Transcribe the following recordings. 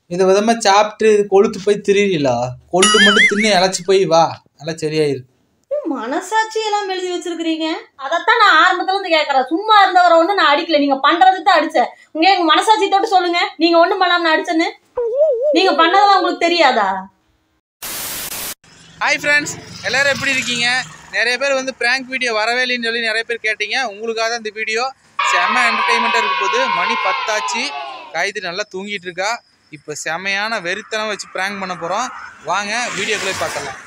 இதை விதமா சாப்பிட்டு இது கொழுத்து போய் திரியலா கொள்ளு மட்டும் தின்னு இழைச்சி போய் வா நல்லா சரியாயிரு மனசாட்சி எல்லாம் எழுதி வச்சிருக்கிறீங்க அதைத்தான் நான் ஆரம்பத்துல இருந்து கேக்குறேன் சும்மா இருந்தவரை ஒண்ணு நான் அடிக்கல நீங்க பண்றது தான் அடிச்சேன் உங்க எங்க மனசாட்சி தொட்டு சொல்லுங்க நீங்க ஒண்ணும் பண்ணாம நான் அடிச்சேன்னு நீங்க பண்ணதெல்லாம் உங்களுக்கு தெரியாதா ஹாய் ஃப்ரெண்ட்ஸ் எல்லாரும் எப்படி இருக்கீங்க நிறைய பேர் வந்து பிராங்க் வீடியோ வரவே இல்லைன்னு சொல்லி நிறைய பேர் கேட்டீங்க உங்களுக்காக தான் இந்த வீடியோ செம்ம என்டர்டைன்மெண்ட்டாக இருக்க போது மணி பத்தாச்சு காயத்ரி நல்லா தூங்கிட்டு இருக்கா இப்போ செமையான வெறித்தனம் வச்சு பிராங்க் பண்ண போகிறோம் வாங்க வீடியோக்குள்ளே பார்க்கலாம்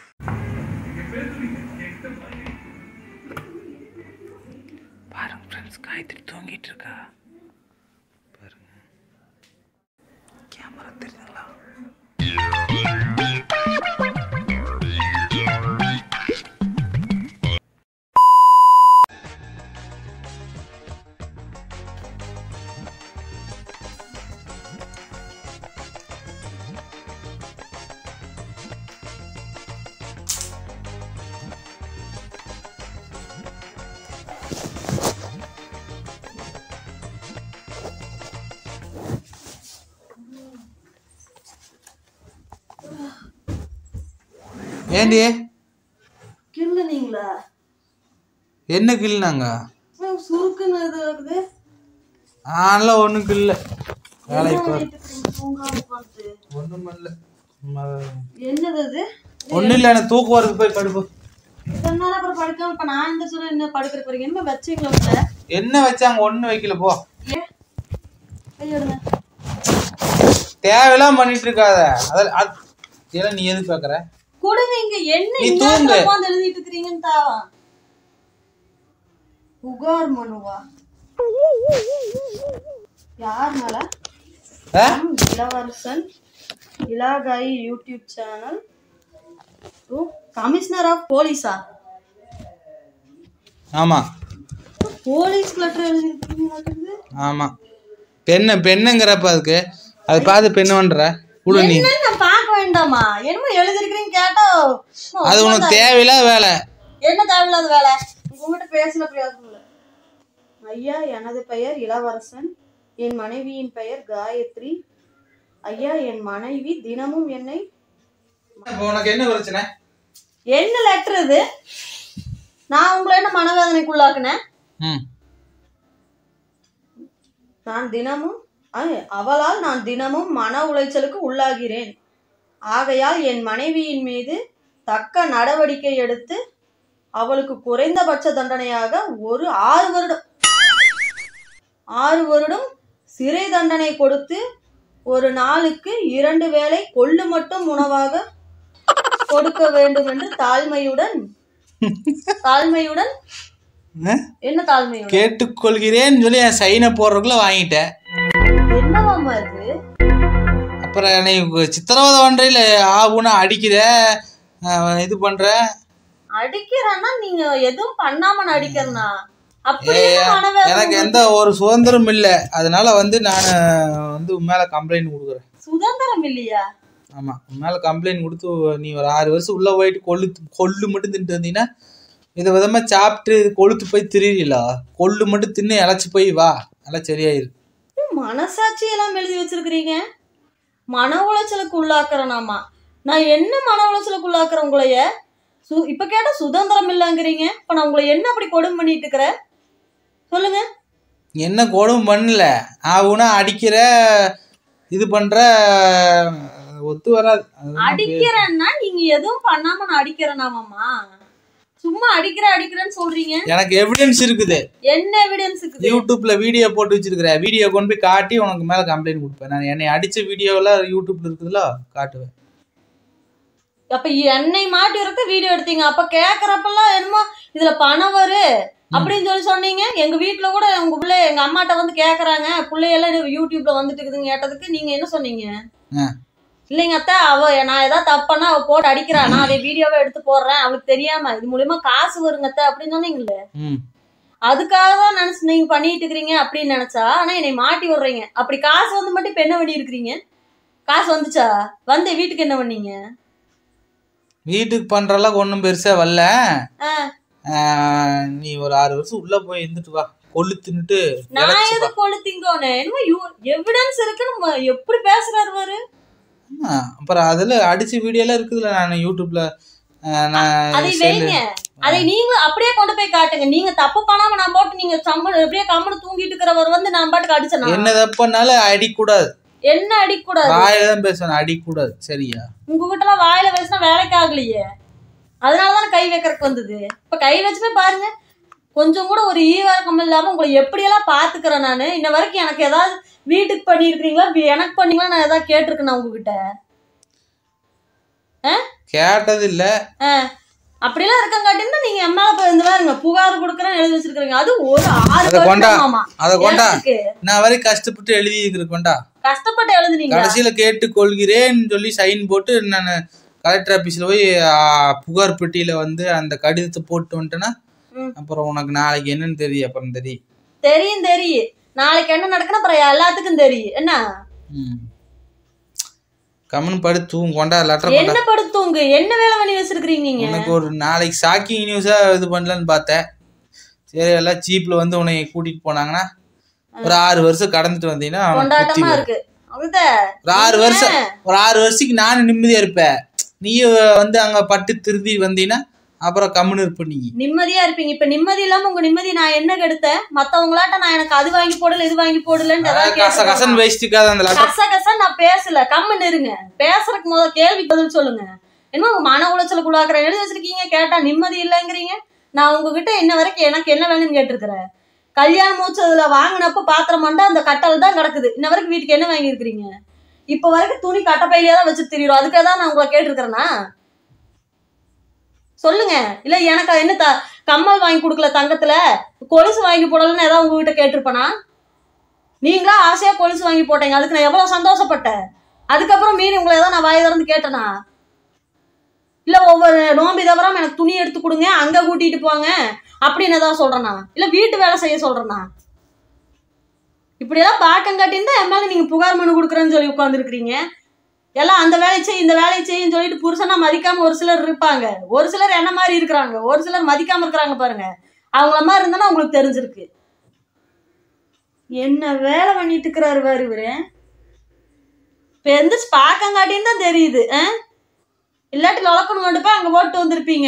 பாருங்க ஃப்ரெண்ட்ஸ் காயத்ரி தூங்கிட்டு இருக்கா பாருங்க கேமரா தெரியுதுங்களா ஏண்டி கிள்ளுனீங்களா என்ன கிள்னாங்க சுருக்குன்னு இது இருக்குது ஆனாலும் ஒன்றும் கில்ல வேலைக்கு போகிற தூங்காம உட்காந்து ஒன்றும் இல்லை என்னது அது ஒன்றும் இல்லை எனக்கு தூக்கம் வருது போய் படுப்போம் இதனால அப்புறம் படுக்காம இப்ப நான் இந்த சொல்ல என்ன படுக்கிற போறீங்க என்ன வச்சீங்களா உள்ள என்ன வச்சாங்க ஒன்றும் வைக்கல போ ஏ கையெடுங்க தேவையெல்லாம் பண்ணிட்டு இருக்காத அதில் அது இதெல்லாம் நீ எது பார்க்குற கொடுங்க இங்க என்ன நீ இந்நேரத்துல தூங்கு. உட்கார்ந்து எழுதிட்டு இருக்கிறீங்கன்னு தாவா புகார் மனுவா யார் மேல ஆ ம், இளவரசன் இலாகாயி யூடியூப் சேனல் கமிஷனர் ஆஃப் போலீஸா ஆமாம் போலீஸ் லெட்டர் எழுதிருக்கீங்க ஆமாம் பெண்ணு பெண்ணுங்கிறப்ப அதுக்கு அது பார்த்து பெண்ணு பண்ற கொடு நீ என்னன்னு நான் பார்க்க வேண்டாமா என்னமோ எழுதிருக்கிறீங்க கேட்டா ஓ, அது உனக்கு தேவையில்லாத வேலை என்ன தேவையில்லாத வேலை உங்ககிட்ட பேசல பிரயோஜனம் இல்லை ஐயா எனது பெயர் இளவரசன் என் மனைவியின் பெயர் காயத்ரி ஐயா என் மனைவி தினமும் என்னை இப்போ உனக்கு என்ன பிரச்சனை என்ன லெட்டர் இது நான் உங்களை என்ன மனவேதனைக்குள்ளாக்குனேன் ம் நான் தினமும் ஐ- அவளால் நான் தினமும் மன உளைச்சலுக்கு உள்ளாகிறேன் ஆகையால் என் மனைவியின் மீது தக்க நடவடிக்கை எடுத்து அவளுக்கு குறைந்தபட்ச தண்டனையாக ஒரு ஆறு வருடம் ஆறு வருடம் சிறை தண்டனை கொடுத்து ஒரு நாளுக்கு இரண்டு வேளை கொள்ளு மட்டும் உணவாக கொடுக்க வேண்டும் என்று தாழ்மையுடன் தாழ்மையுடன் ஆ? என்ன தாழ்மையுடன் கேட்டுக்கொள்கிறேன்னு சொல்லி என் சைனை போடுறதுக்குள்ள வாங்கிட்டேன் என்னவாமா இது அப்புறம் நீ சித்திரவதை பண்றையில ஆகுன்னு அடிக்கிற அஹ், இது பண்ற அடிக்கிறேன்னா நீங்க எதுவும் பண்ணாம நான் அடிக்கிறேனா அப்படி ஏய், என்ன மனவேதனை எனக்கு எந்த ஒரு சுதந்திரம் இல்லை அதனால வந்து நான் வந்து உன் மேல கம்ப்ளைண்ட் கொடுக்குறேன் சுதந்திரம் இல்லையா ஆமா உன் மேல கம்ப்ளைண்ட் கொடுத்து நீ ஒரு ஆறு வருஷம் உள்ள போயிட்டு கொள்ளு கொள்ளு மட்டும் தின்ட்டு வந்தீங்கன்னா இதை விதமா சாப்பிட்டு இது கொழுத்து போய் திரியலா கொள்ளு மட்டும் தின்னு இழைச்சி போய் வா நல்லா சரியாயிரு மனசாட்சி எல்லாம் எழுதி வச்சிருக்கிறீங்க மன உளைச்சலுக்கு உள்ளாக்குறேனாமா நான் என்ன மன உளைச்சலுக்கு உள்ளாக்குறேன் உங்களைய சு இப்ப கேட்டா சுதந்திரம் இல்லைங்கிறீங்க இப்ப நான் உங்களை என்ன அப்படி கொடுமை பண்ணிட்டு இருக்கிறேன் சொல்லுங்க என்ன கொடுமை பண்ணல ஆகுனா அடிக்கிற இது பண்ற ஒத்து வராது அது அடிக்கிறேன்னா நீங்க எதுவும் பண்ணாம நான் அடிக்கிறேனாமாமா சும்மா அடிக்கிற அடிக்கிறேன்னு சொல்றீங்க எனக்கு எவிடன்ஸ் இருக்குது என்ன எவிடன்ஸ் இருக்குது யூடியூப்ல வீடியோ போட்டு வச்சிருக்கிற வீடியோ கொண்டு போய் காட்டி உனக்கு மேல கம்ப்ளைண்ட் கொடுப்பேன் நான் என்னை அடிச்ச வீடியோலாம் யூடியூப்ல இருக்குதுல காட்டுவேன் அப்ப என்னை மாட்டி வரது வீடியோ எடுத்தீங்க அப்ப கேக்குறப்பெல்லாம் என்னமோ இதுல பணம் வரு அப்படின்னு சொல்லி சொன்னீங்க எங்க வீட்டுல கூட உங்க பிள்ளை எங்க அம்மாட்ட வந்து கேக்குறாங்க பிள்ளையெல்லாம் இது யூடியூப்ல வந்துட்டு இருக்குதுன்னு கேட்டதுக்கு நீங்க என்ன சொன்னீங்க ஆ. இல்லைங்க அத்தை அவ நான் ஏதாவது தப்பண்ணா அவ போட்டு அடிக்கிறா நான் அதை வீடியோவை எடுத்து போடுறேன் அவளுக்கு தெரியாம இது மூலியமா காசு வருங்க அத்தை அப்படின்னு சொன்னீங்கல்ல ம் அதுக்காக தான் நினைச்சு நீங்க பண்ணிட்டு இருக்கிறீங்க அப்படின்னு நினைச்சா ஆனா என்னை மாட்டி விடுறீங்க அப்படி காசு வந்து மட்டும் இப்ப என்ன பண்ணி இருக்கிறீங்க காசு வந்துச்சா வந்து வீட்டுக்கு என்ன பண்ணீங்க வீட்டுக்கு பண்ற அளவுக்கு ஒன்றும் பெருசா வரல ஆ. ஆஹ், நீ ஒரு ஆறு வருஷம் உள்ள போய் இருந்துட்டு வா கொளுத்துன்னுட்டு நான் எது கொளுத்திங்கோன்னு என்னமோ எவிடன்ஸ் இருக்குன்னு ம- எப்படி பேசுறாரு பாரு ஆமா. அப்புறம் அதுல அடிச்ச வீடியோ எல்லாம் இருக்குதுல்ல நான் யூடியூப்ல அஹ், நான் அதை வைங்க அதை நீங்க அப்படியே கொண்டு போய் காட்டுங்க நீங்க தப்பு பண்ணாம நான் போட்டு நீங்க சம்ம அப்படியே கம்மனு தூங்கிட்டு இருக்கிறவர் வந்து நான் பாட்டுக்கு அடிச்சனா என்ன தப்புனாலும் அடிக்கூடாது என்ன அடிக்க கூடாது வாயில தான் பேசணும் அடிக்கூடாது சரியா உங்ககிட்ட எல்லாம் வாயில பேசினா வேலைக்கு ஆகலையே அதனாலதானே கை வைக்கிறதுக்கு வந்தது இப்ப கை வச்சுமே பாருங்க கொஞ்சம் கூட ஒரு ஈவரக்கம் இல்லாம உங்களை எப்படியெல்லாம் பாத்துக்கிறேன் நானு இன்ன வரைக்கும் எனக்கு ஏதாவது வீட்டுக்கு பண்ணிருக்கீங்களா எனக்கு பண்ணீங்களா நான் ஏதாவது கேட்டிருக்கேன் உங்ககிட்ட கேட்டது இல்ல அப்படிலாம் இருக்கங்காட்டின்னு நீங்க என் மேல இப்ப இந்த பாருங்க புகார் கொடுக்குறேன்னு எழுதி வச்சிருக்கீங்க அது ஒரு ஆறு அதை கொண்டா. வருஷமாமா அதை கொண்டா எனக்கு நான் வரை கஷ்டப்பட்டு எழுதி இருக்கிறேன்டா கஷ்டப்பட்டு எழுதுனீங்க கடைசியில கேட்டு கொள்கிறேன்னு சொல்லி சைன் போட்டு நான் கலெக்டர் ஆபீஸ்ல போய் ஆ, புகார் பெட்டியில வந்து அந்த கடிதத்தை போட்டு வந்துட்டேன்னா ம். அப்புறம் உனக்கு நாளைக்கு என்னன்னு தெரியும் அப்புறம் தெரியும் தெரியும் தெரியும் நாளைக்கு என்ன நடக்குன்னு அப்புறம் எல்லாத்துக்கும் தெரியும் என்ன ம். கம்முன்னு படுத்து தூங்கு கொண்டா லெட்டர் கொண்டா என்ன படுத்துங்க என்ன வேலை பண்ணி வச்சிருக்கீங்க நீங்க உனக்கு ஒரு நாளைக்கு ஷாக்கிங் நியூஸா இது பண்ணலான்னு பார்த்தேன் சரி எல்லாம் ஜீப்ல வந்து உன்னை கூட்டிட்டு போனாங்கன்னா ஒரு ஆறு வருஷம் கடந்துட்டு வந்தீங்கன்னா அவனுக்கு புத்தி கொண்டாட்டமா வரும். இருக்கு அதுதான் ஒரு ஆறு வருஷம் ஒரு ஆறு வருஷத்துக்கு நானும் நிம்மதியா இருப்பேன் நீ வந்து அங்க பட்டு திருந்தி வந்தீங்கன்னா அப்புறம் கம்முன்னு இருப்ப நீ நிம்மதியா இருப்பீங்க இப்ப நிம்மதி இல்லாம உங்க நிம்மதி நான் என்ன கெடுத்தேன் மத்தவங்களாட்ட நான் எனக்கு அது வாங்கி போடல இது வாங்கி போடலன்னு ஏதாவது கச கசன் கேட்டிருக்கானா? வேஸ்ட்டுக்காத அந்த லெட்டர் கச கச நான் பேசல கம்முன்னு இருங்க பேசுறதுக்கு முதல் கேள்வி பதில் சொல்லுங்க என்ன உங்க மன உளைச்சலுக்கு உள்ளாக்குற எழுதி வச்சிருக்கீங்க கேட்டா நிம்மதி இல்லைங்கிறீங்க நான் உங்ககிட்ட என்ன வரைக்கும் எனக்கு என்ன வேணும்னு கேட்டிருக்கிறேன் கல்யாணம் மூச்சதுல வாங்கினப்ப பாத்திரம் மண்டா அந்த கட்டல் தான் கிடக்குது இன்ன வரைக்கும் வீட்டுக்கு என்ன வாங்கி இருக்கிறீங்க இப்ப வரைக்கும் துணி கட்டப்பையிலே தான் வச்சு திரியிறோம் அதுக்காக தான் நான் உங்களை கேட்டிருக்கிறேனா சொல்லுங்க இல்ல எனக்கு என்ன த கம்மல் வாங்கி கொடுக்கல தங்கத்துல கொலுசு வாங்கி போடலன்னு ஏதாவது உங்ககிட்ட கேட்டிருப்பேனா நீங்களா ஆசையா கொலுசு வாங்கி போட்டீங்க அதுக்கு நான் எவ்வளவு சந்தோஷப்பட்டேன் அதுக்கப்புறம் மீறி உங்களை ஏதாவது நான் வாய் திறந்து கேட்டேனா இல்ல ஒவ்வொரு நோம்பி தவறாம எனக்கு துணி எடுத்து கொடுங்க அங்க கூட்டிட்டு போங்க அப்படின்னு ஏதாவது சொல்றேனா இல்ல வீட்டு வேலை செய்ய சொல்றேனா இப்படியெல்லாம் பாக்கங்காட்டின்னு தான் என் மேல நீங்க புகார் மனு கொடுக்குறேன்னு சொல்லி உட்காந்துருக்கீங்க எல்லாம் அந்த வேலையை செய் இந்த வேலையை செய்யும் சொல்லிட்டு புருஷனா மதிக்காம ஒரு சிலர் இருப்பாங்க ஒரு சிலர் என்ன மாதிரி இருக்கிறாங்க ஒரு சிலர் மதிக்காம இருக்கிறாங்க பாருங்க அவங்கள மாதிரி இருந்தா உங்களுக்கு தெரிஞ்சிருக்கு என்ன வேலை பண்ணிட்டு இருக்கிறாரு பாரு இவரு இப்ப எந்திரிச்சு பாக்கங்காட்டின்னு தான் தெரியுது ஆ? இல்லாட்டி லொலக்கணும் கொண்டு போய் அங்க போட்டு வந்திருப்பீங்க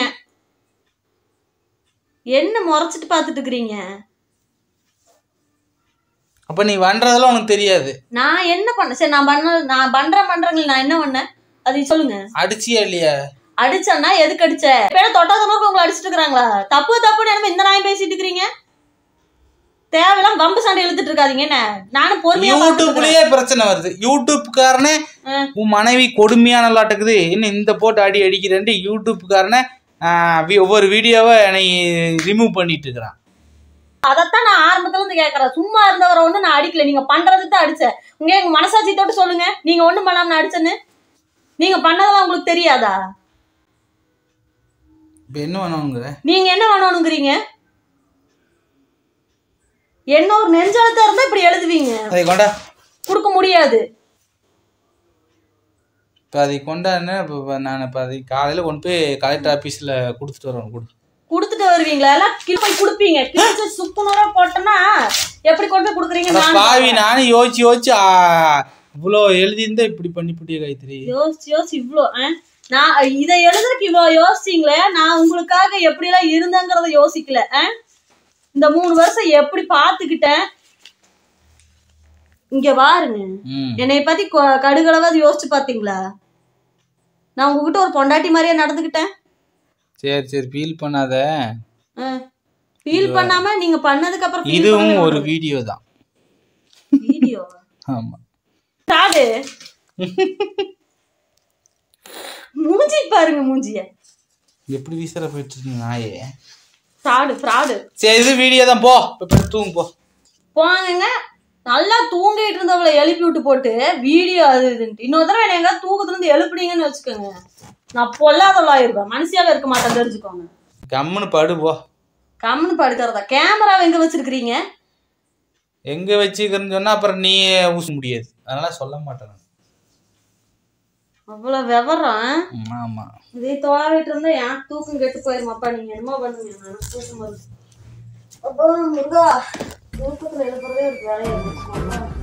என்ன முறைச்சிட்டு பார்த்துட்டு இருக்கிறீங்க அப்ப நீ பண்றதெல்லாம் உனக்கு தெரியாது நான் என்ன பண்ண சரி நான் பண்ண நான் பண்றேன் பண்றேங்க நான் என்ன பண்ணேன் அது சொல்லுங்க அடிச்சியா இல்லையா அடிச்சேன்னா எதுக்கு அடிச்ச இப்ப தொட்டா தொண்ணூறு உங்களை அடிச்சிட்டு இருக்காங்களா தப்பு தப்புன்னு என்னமோ இந்த நாயம் பேசிட்டு இருக்கிறீங்க தேவையில்லாம் வம்பு சண்டை இழுத்துட்டு இருக்காதீங்க என்ன நானும் பொறுமையா பார்த்துட்டு இருக்கிறேன். யூடியூப்லயே பிரச்சனை வருது யூடியூப்காரனே ஆ. உன் மனைவி கொடுமையான லாட்டுக்குது என்ன இந்த போட்டு அடி அடிக்கிறேன்ட்டு யூடியூப்காரனே ஆஹ், வி- ஒவ்வொரு வீடியோவை என்னை ரிமூவ் பண்ணிட்டு இருக்கிறான் அதைத்தான் நான் ஆரம்பத்துல இருந்து கேக்குறேன் சும்மா இருந்தவரை ஒண்ணு நான் அடிக்கல நீங்க பண்றது தான் அடிச்சேன் உங்க எங்க மனசாட்சி தொட்டு சொல்லுங்க நீங்க ஒண்ணும் பண்ணாம நான் அடிச்சேன்னு நீங்க பண்ணதெல்லாம் உங்களுக்கு தெரியாதா இப்ப என்ன வேணுங்கிற நீங்க என்ன பண்ணணுங்கிறீங்க என்ன ஒரு நெஞ்செழுத்தா இருந்தா இப்படி எழுதுவீங்க அதை கொண்டா கொடுக்க முடியாது இப்போ அதை கொண்டாடுன இப்போ நான் இப்போ அதை காலையில் கொண்டு போய் கலெக்டர் ஆஃபீஸில் கொடுத்துட்டு வரேன் கொடு கொடுத்துட்டு வருவீங்களா எல்லாம் கிளி போய் கொடுப்பீங்க கிழிச்சு சுக்குநூறா போட்டோன்னா எப்படி கொண்டு போய் கொடுக்குறீங்க அட நானும் பாவி நானும் யோசிச்சு யோசிச்சு ஆ, இவ்வளோ எழுதியிருந்தா இப்படி பண்ணிப்புட்டிய கைத்திரி யோசிச்சு யோசிச்சு இவ்ளோ ஆ? நான் இதை எழுதுறதுக்கு இவ்வளோ யோசிச்சீங்களே நான் உங்களுக்காக எப்படி எல்லாம் இருந்தேங்கிறத யோசிக்கல ஆ? இந்த மூணு வருஷம் எப்படி பாத்துக்கிட்டேன் இங்க பாருங்க ம் என்னை பத்தி கொ- கடுகளவாது யோசிச்சு பாத்தீங்களா நான் உங்ககிட்ட ஒரு பொண்டாட்டி மாதிரியே நடந்துக்கிட்டேன் சரி சரி ஃபீல் பண்ணாத ஃபீல் பண்ணாம நீங்க பண்ணதுக்கு அப்புறம் feel இதுவும் பண்ணவே ஒரு வீடியோ தான் வீடியோ ஆமாம் சாடு மூஞ்சி பாருங்க மூஞ்சிய எப்படி வீசற போயிட்டு இருக்கு நாயே ஃப்ராடு ஃப்ராடு சரி இது வீடியோ தான் போ இப்போ போய் தூங்கு போ போங்க நல்லா தூங்கிட்டு இருந்தவளை எழுப்பி விட்டு போட்டு வீடியோ அது இதுன்ட்டு இன்னொரு தடவை என்ன எங்கேயாவது தூக்கத்துல இருந்து எழுப்புனீங்கன்னு வச்சுக்கோங்க நான் பொல்லாதவளாயிருப்பேன் மனுஷியாவே இருக்க மாட்டேன் தெரிஞ்சுக்கோங்க கம்முன்னு படு போ கம்முன்னு படுக்கிறதா கேமராவை எங்க வச்சிருக்கிறீங்க எங்கே வச்சுக்கிறேன்னு சொன்னால் அப்புறம் நீ ஊச முடியாது அதனால சொல்ல மாட்டேன் நான். அவ்வளவு விவரம் ம், ஆமா இதே தொலாவிட்டு இருந்தா எனக்கு தூக்கம் கெட்டு போயிருமாப்பா நீங்க என்னமோ பண்ணுங்க எனக்கு தூக்கம் வருது அப்பா முருகா தூக்கத்துல எழுப்புறதே ஒரு வேலையா இருந்துச்சு